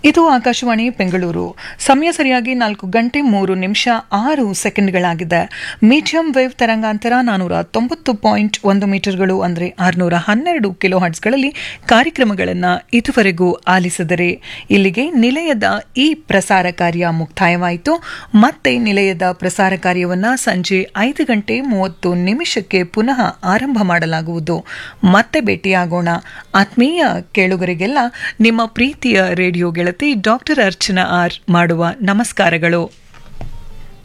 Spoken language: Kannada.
ಇದು ಆಕಾಶವಾಣಿ ಬೆಂಗಳೂರು ಸಮಯ ಸರಿಯಾಗಿ ನಾಲ್ಕು ಗಂಟೆ ಮೂರು ನಿಮಿಷ ಆರು ಸೆಕೆಂಡ್ಗಳಾಗಿದೆ ಮೀಡಿಯಂ ವೇವ್ ತರಂಗಾಂತರ ನಾನೂರ ತೊಂಬತ್ತು ಪಾಯಿಂಟ್ ಒಂದು ಮೀಟರ್ಗಳು ಅಂದರೆ ಆರುನೂರ ಹನ್ನೆರಡು ಕಿಲೋ ಹರ್ಟ್ಸ್ಗಳಲ್ಲಿ ಕಾರ್ಯಕ್ರಮಗಳನ್ನು ಇದುವರೆಗೂ ಆಲಿಸಿದರೆ ಇಲ್ಲಿಗೆ ನಿಲಯದ ಈ ಪ್ರಸಾರ ಕಾರ್ಯ ಮುಕ್ತಾಯವಾಯಿತು ಮತ್ತೆ ನಿಲಯದ ಪ್ರಸಾರ ಕಾರ್ಯವನ್ನು ಸಂಜೆ ಐದು ಗಂಟೆ ಮೂವತ್ತು ನಿಮಿಷಕ್ಕೆ ಪುನಃ ಆರಂಭ ಮಾಡಲಾಗುವುದು ಮತ್ತೆ ಭೇಟಿಯಾಗೋಣ ಆತ್ಮೀಯ ಕೇಳುಗರಿಗೆಲ್ಲ ನಿಮ್ಮ ಪ್ರೀತಿಯ ರೇಡಿಯೋ ಗೆಳತಿ ಡಾಕ್ಟರ್ ಅರ್ಚನಾ ಆರ್ ಮಾಡುವ ನಮಸ್ಕಾರಗಳು